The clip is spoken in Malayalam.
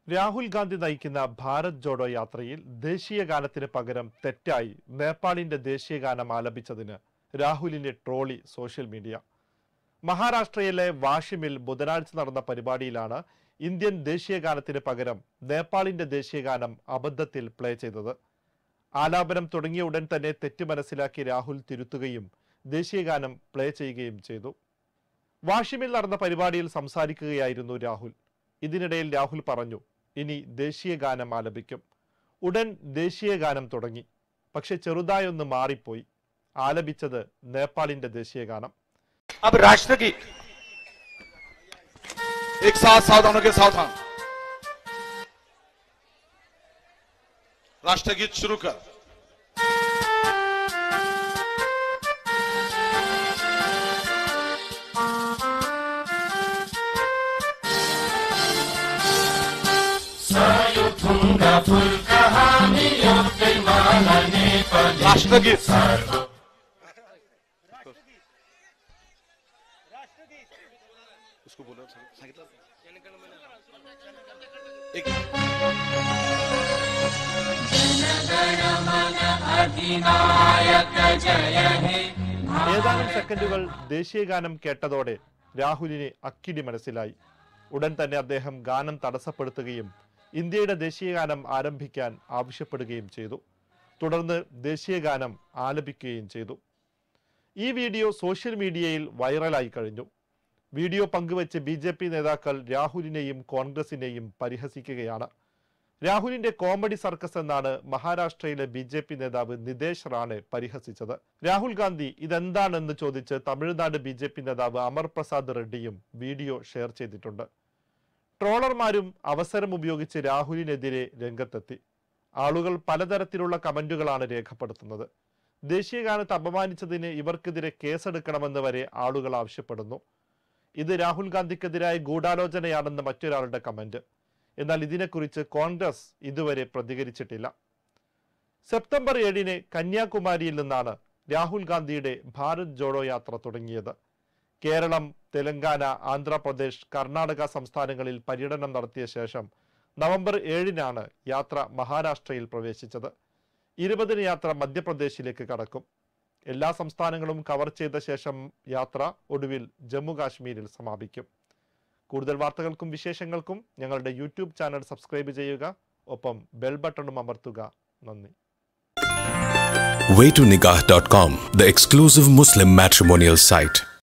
രാഹുൽ ഗാന്ധി നയിക്കുന്ന ഭാരത് ജോഡോ യാത്രയിൽ ദേശീയ ഗാനത്തിന് പകരം തെറ്റായി നേപ്പാളിന്റെ ദേശീയ ഗാനം ആലപിച്ചതിന് രാഹുലിന്റെ ട്രോളി സോഷ്യൽ മീഡിയ മഹാരാഷ്ട്രയിലെ വാഷിമിൽ ബുധനാഴ്ച നടന്ന പരിപാടിയിലാണ് ഇന്ത്യൻ ദേശീയ ഗാനത്തിന് പകരം നേപ്പാളിന്റെ ദേശീയ ഗാനം അബദ്ധത്തിൽ പ്ലേ ചെയ്തത് ആലാപനം തുടങ്ങിയ ഉടൻ തന്നെ തെറ്റ് മനസ്സിലാക്കി രാഹുൽ തിരുത്തുകയും ദേശീയ ഗാനം പ്ലേ ചെയ്യുകയും ചെയ്തു വാഷിമിൽ നടന്ന പരിപാടിയിൽ സംസാരിക്കുകയായിരുന്നു രാഹുൽ ഇതിനിടയിൽ രാഹുൽ പറഞ്ഞു ഇനി ദേശീയ ഗാനം ആലപിക്കും ഉടൻ ദേശീയ ഗാനം തുടങ്ങി പക്ഷെ ചെറുതായൊന്ന് മാറിപ്പോയി ആലപിച്ചത് നേപ്പാളിന്റെ ദേശീയ ഗാനം अब राष्ट्रगीत एक साथ सावधानों के सावधान राष्ट्रगीत शुरू कर राष्ट्रगीत उसको बोलो सांगितलं एक ഏതാനും സെക്കൻഡുകൾ ദേശീയ ഗാനം കേട്ടതോടെ രാഹുലിന് അക്കിടി മനസ്സിലായി ഉടൻ തന്നെ അദ്ദേഹം ഗാനം തടസ്സപ്പെടുത്തുകയും ഇന്ത്യയുടെ ദേശീയ ഗാനം ആരംഭിക്കാൻ ആവശ്യപ്പെടുകയും ചെയ്തു തുടർന്ന് ദേശീയ ഗാനം ആലപിക്കുകയും ചെയ്തു ഈ വീഡിയോ സോഷ്യൽ മീഡിയയിൽ വൈറലായി കഴിഞ്ഞു വീഡിയോ പങ്കുവച്ച് ബി ജെ പി നേതാക്കൾ രാഹുലിനെയും കോൺഗ്രസിനെയും പരിഹസിക്കുകയാണ് രാഹുലിന്റെ കോമഡി സർക്കസ് എന്നാണ് മഹാരാഷ്ട്രയിലെ ബി ജെ പി നേതാവ് നിതേഷ് റാണെ പരിഹസിച്ചത് രാഹുൽ ഗാന്ധി ഇതെന്താണെന്ന് ചോദിച്ച് തമിഴ്നാട് ബി ജെ പി നേതാവ് അമർ പ്രസാദ് റെഡ്ഡിയും വീഡിയോ ഷെയർ ചെയ്തിട്ടുണ്ട് ട്രോളർമാരും അവസരം ഉപയോഗിച്ച് രാഹുലിനെതിരെ രംഗത്തെത്തി ആളുകൾ പലതരത്തിലുള്ള കമന്റുകളാണ് രേഖപ്പെടുത്തുന്നത് ദേശീയ ഗാനത്തെ അപമാനിച്ചതിന് ഇവർക്കെതിരെ കേസെടുക്കണമെന്ന് വരെ ആളുകൾ ആവശ്യപ്പെടുന്നു ഇത് രാഹുൽ ഗാന്ധിക്കെതിരായ ഗൂഢാലോചനയാണെന്ന് മറ്റൊരാളുടെ കമന്റ് എന്നാൽ ഇതിനെക്കുറിച്ച് കോൺഗ്രസ് ഇതുവരെ പ്രതികരിച്ചിട്ടില്ല സെപ്റ്റംബർ ഏഴിന് കന്യാകുമാരിയിൽ നിന്നാണ് രാഹുൽ ഗാന്ധിയുടെ ഭാരത് ജോഡോ യാത്ര തുടങ്ങിയത് കേരളം തെലങ്കാന ആന്ധ്രാപ്രദേശ് കർണാടക സംസ്ഥാനങ്ങളിൽ പര്യടനം നടത്തിയ ശേഷം നവംബർ ഏഴിനാണ് യാത്ര മഹാരാഷ്ട്രയിൽ പ്രവേശിച്ചത് ഇരുപതിന് യാത്ര മധ്യപ്രദേശിലേക്ക് കടക്കും എല്ലാ സംസ്ഥാനങ്ങളും കവർ ചെയ്ത ശേഷം യാത്ര ഒടുവിൽ ജമ്മു കാശ്മീരിൽ സമാപിക്കും കൂടുതൽ വാർത്തകൾക്കും വിശേഷങ്ങൾക്കും ഞങ്ങളുടെ യൂട്യൂബ് ചാനൽ സബ്സ്ക്രൈബ് ചെയ്യുക ഒപ്പം ബെൽ ബട്ടണും അമർത്തുക നന്ദി waytonikah.com, the exclusive Muslim matrimonial site.